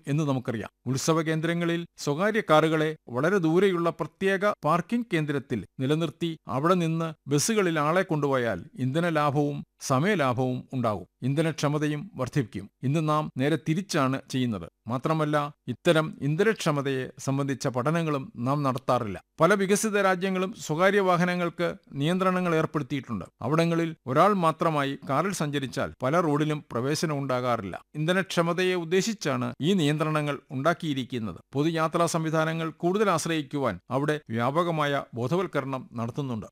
എന്ന് നമുക്കറിയാം ഉത്സവ കേന്ദ്രങ്ങളിൽ സ്വകാര്യ കാറുകളെ വളരെ ദൂരെയുള്ള പ്രത്യേക പാർക്കിംഗ് കേന്ദ്രത്തിൽ നിലനിർത്തി അവിടെ നിന്ന് ബസ്സുകളിൽ ആളെ കൊണ്ടുപോയാൽ ഇന്ധന ലാഭവും സമയലാഭവും ഉണ്ടാകും ഇന്ധനക്ഷമതയും വർദ്ധിപ്പിക്കും ഇന്ന് നാം നേരെ തിരിച്ചാണ് ചെയ്യുന്നത് മാത്രമല്ല ഇത്തരം ഇന്ധനക്ഷമതയെ സംബന്ധിച്ച പഠനങ്ങളും നാം നടത്താറില്ല പല വികസിത രാജ്യങ്ങളും സ്വകാര്യ വാഹനങ്ങൾക്ക് നിയന്ത്രണങ്ങൾ ഏർപ്പെടുത്തിയിട്ടുണ്ട് അവിടങ്ങളിൽ ഒരാൾ മാത്രമായി കാറിൽ സഞ്ചരിച്ചാൽ പല റോഡിലും പ്രവേശനം ഉണ്ടാകാറില്ല ഇന്ധനക്ഷമതയെ ഉദ്ദേശിച്ചാണ് ഈ നിയന്ത്രണങ്ങൾ ഉണ്ടാക്കിയിരിക്കുന്നത് പൊതുയാത്രാ സംവിധാനങ്ങൾ കൂടുതൽ ആശ്രയിക്കുവാൻ അവിടെ വ്യാപകമായ ബോധവൽക്കരണം നടത്തുന്നുണ്ട്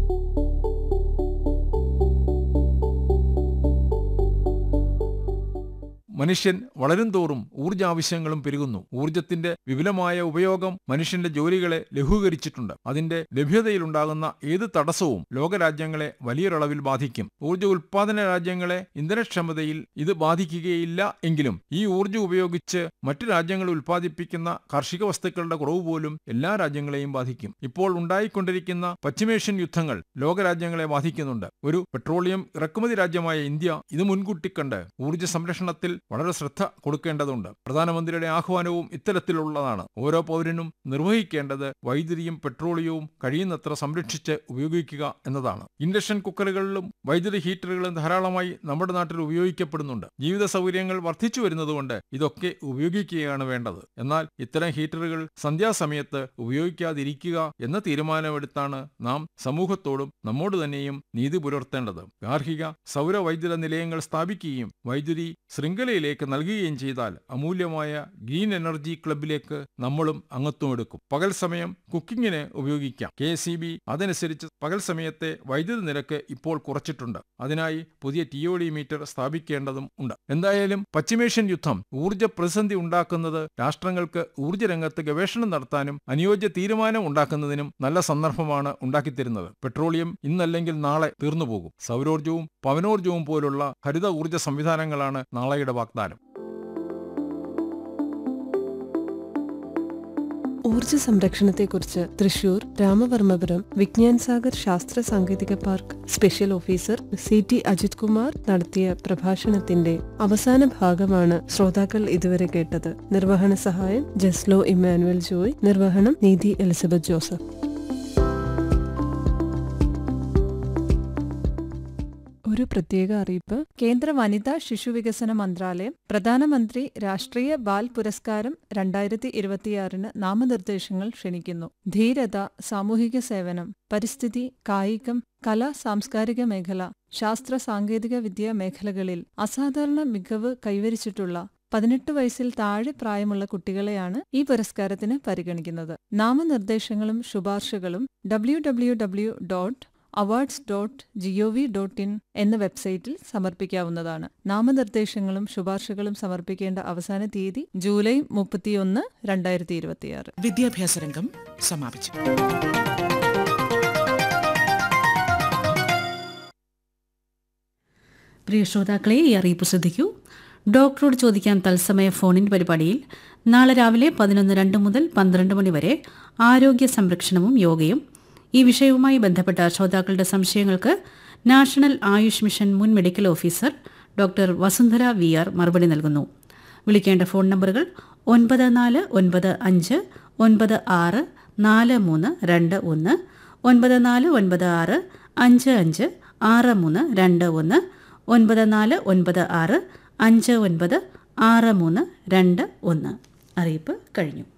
മനുഷ്യൻ വളരും തോറും ഊർജാവശ്യങ്ങളും പെരുകുന്നു ഊർജത്തിന്റെ വിപുലമായ ഉപയോഗം മനുഷ്യന്റെ ജോലികളെ ലഘൂകരിച്ചിട്ടുണ്ട് അതിന്റെ ലഭ്യതയിലുണ്ടാകുന്ന ഏത് തടസ്സവും ലോകരാജ്യങ്ങളെ വലിയൊരളവിൽ ബാധിക്കും ഊർജ ഉൽപാദന രാജ്യങ്ങളെ ഇന്ധനക്ഷമതയിൽ ഇത് ബാധിക്കുകയില്ല എങ്കിലും ഈ ഊർജം ഉപയോഗിച്ച് മറ്റു രാജ്യങ്ങൾ ഉൽപ്പാദിപ്പിക്കുന്ന കാർഷിക വസ്തുക്കളുടെ കുറവ് പോലും എല്ലാ രാജ്യങ്ങളെയും ബാധിക്കും ഇപ്പോൾ ഉണ്ടായിക്കൊണ്ടിരിക്കുന്ന പശ്ചിമേഷ്യൻ യുദ്ധങ്ങൾ ലോകരാജ്യങ്ങളെ ബാധിക്കുന്നുണ്ട് ഒരു പെട്രോളിയം ഇറക്കുമതി രാജ്യമായ ഇന്ത്യ ഇത് മുൻകൂട്ടി കണ്ട് ഊർജ സംരക്ഷണത്തിൽ വളരെ ശ്രദ്ധ കൊടുക്കേണ്ടതുണ്ട് പ്രധാനമന്ത്രിയുടെ ആഹ്വാനവും ഇത്തരത്തിലുള്ളതാണ് ഓരോ പൗരനും നിർവഹിക്കേണ്ടത് വൈദ്യുതിയും പെട്രോളിയവും കഴിയുന്നത്ര സംരക്ഷിച്ച് ഉപയോഗിക്കുക എന്നതാണ് ഇൻഡക്ഷൻ കുക്കറുകളിലും വൈദ്യുതി ഹീറ്ററുകളും ധാരാളമായി നമ്മുടെ നാട്ടിൽ ഉപയോഗിക്കപ്പെടുന്നുണ്ട് ജീവിത സൗകര്യങ്ങൾ വർദ്ധിച്ചു വരുന്നതുകൊണ്ട് ഇതൊക്കെ ഉപയോഗിക്കുകയാണ് വേണ്ടത് എന്നാൽ ഇത്തരം ഹീറ്ററുകൾ സന്ധ്യാസമയത്ത് ഉപയോഗിക്കാതിരിക്കുക എന്ന തീരുമാനമെടുത്താണ് നാം സമൂഹത്തോടും നമ്മോട് തന്നെയും നീതി പുലർത്തേണ്ടത് ഗാർഹിക സൗര വൈദ്യുത നിലയങ്ങൾ സ്ഥാപിക്കുകയും വൈദ്യുതി ശൃംഖലയിലേക്ക് നൽകുകയും ചെയ്താൽ അമൂല്യമായ ഗ്രീൻ എനർജി ക്ലബിലേക്ക് നമ്മളും അംഗത്വം എടുക്കും പകൽ സമയം കുക്കിങ്ങിന് ഉപയോഗിക്കാം കെ സി ബി അതനുസരിച്ച് പകൽ സമയത്തെ വൈദ്യുതി നിരക്ക് ഇപ്പോൾ കുറച്ചിട്ടുണ്ട് അതിനായി പുതിയ ടി ഒ ഡി മീറ്റർ സ്ഥാപിക്കേണ്ടതും ഉണ്ട് എന്തായാലും പശ്ചിമേഷ്യൻ യുദ്ധം ഊർജ്ജ പ്രതിസന്ധി ഉണ്ടാക്കുന്നത് രാഷ്ട്രങ്ങൾക്ക് ഊർജ്ജ രംഗത്ത് ഗവേഷണം നടത്താനും അനുയോജ്യ തീരുമാനം ഉണ്ടാക്കുന്നതിനും നല്ല സന്ദർഭമാണ് ഉണ്ടാക്കിത്തരുന്നത് പെട്രോളിയം ഇന്നല്ലെങ്കിൽ നാളെ തീർന്നുപോകും സൗരോർജ്ജവും പവനോർജ്ജവും പോലുള്ള ഹരിത ഊർജ്ജ സംവിധാനങ്ങളാണ് നാളെയുടെ വാഗ്ദാനം ഊർജ സംരക്ഷണത്തെക്കുറിച്ച് തൃശൂർ രാമവർമ്മപുരം വിജ്ഞാൻ സാഗർ ശാസ്ത്ര സാങ്കേതിക park special officer C T Ajith Kumar നടത്തിയ പ്രഭാഷണത്തിന്റെ അവസാന ഭാഗമാണ് ശ്രോതാക്കൾ ഇതുവരെ കേട്ടത് നിർവഹണ സഹായം ജസ്ലോ ഇമ്മാനുവൽ ജോയ് നിർവഹണം നീതി എലിസബത്ത് ജോസഫ് ഒരു പ്രത്യേക അറിയിപ്പ് കേന്ദ്ര വനിതാ ശിശുവികസന മന്ത്രാലയം പ്രധാനമന്ത്രി രാഷ്ട്രീയ ബാൽ പുരസ്കാരം രണ്ടായിരത്തി ഇരുപത്തിയാറിന് നാമനിർദ്ദേശങ്ങൾ ക്ഷണിക്കുന്നു ധീരത സാമൂഹിക സേവനം പരിസ്ഥിതി കായികം കല സാംസ്കാരിക മേഖല ശാസ്ത്ര സാങ്കേതിക വിദ്യ മേഖലകളിൽ അസാധാരണ മികവ് കൈവരിച്ചിട്ടുള്ള പതിനെട്ട് വയസ്സിൽ താഴെ പ്രായമുള്ള കുട്ടികളെയാണ് ഈ പുരസ്കാരത്തിന് പരിഗണിക്കുന്നത് നാമനിർദ്ദേശങ്ങളും ശുപാർശകളും W W W dot awards dot G O V dot in എന്ന വെബ്സൈറ്റിൽ സമർപ്പിക്കാവുന്നതാണ് നാമനിർദ്ദേശങ്ങളും ശുപാർശകളും സമർപ്പിക്കേണ്ട അവസാന തീയതി ജൂലൈ മുപ്പത്തിയൊന്ന് രണ്ടായിരത്തി ഇരുപത്തിയാറ് വിദ്യാഭ്യാസ രംഗം സമാപിച്ചു പ്രിയ ശ്രോതാക്കളെ ഈ അറിയിപ്പ് ശ്രദ്ധിക്കൂ ഡോക്ടറോട് ചോദിക്കാൻ തത്സമയ ഫോണിൻ പരിപാടിയിൽ നാളെ രാവിലെ പതിനൊന്ന് രണ്ട് മുതൽ പന്ത്രണ്ട് മണി വരെ ആരോഗ്യ സംരക്ഷണവും യോഗയും ഈ വിഷയവുമായി ബന്ധപ്പെട്ട ശ്രോതാക്കളുടെ സംശയങ്ങൾക്ക് നാഷണൽ ആയുഷ് മിഷൻ മുൻ medical officer doctor Vasundhara V R മറുപടി നൽകുന്നു വിളിക്കേണ്ട ഫോൺ നമ്പറുകൾ ഒൻപത് നാല് ഒൻപത് അഞ്ച് ഒൻപത് ആറ് നാല് മൂന്ന് രണ്ട് ഒന്ന് ഒൻപത് നാല് ഒൻപത് ആറ് അഞ്ച് അഞ്ച് ആറ് മൂന്ന് രണ്ട് ഒന്ന് ഒൻപത് നാല് ഒൻപത് ആറ് അഞ്ച് ഒൻപത് ആറ് മൂന്ന് രണ്ട് ഒന്ന് അറിയിപ്പ് കഴിഞ്ഞു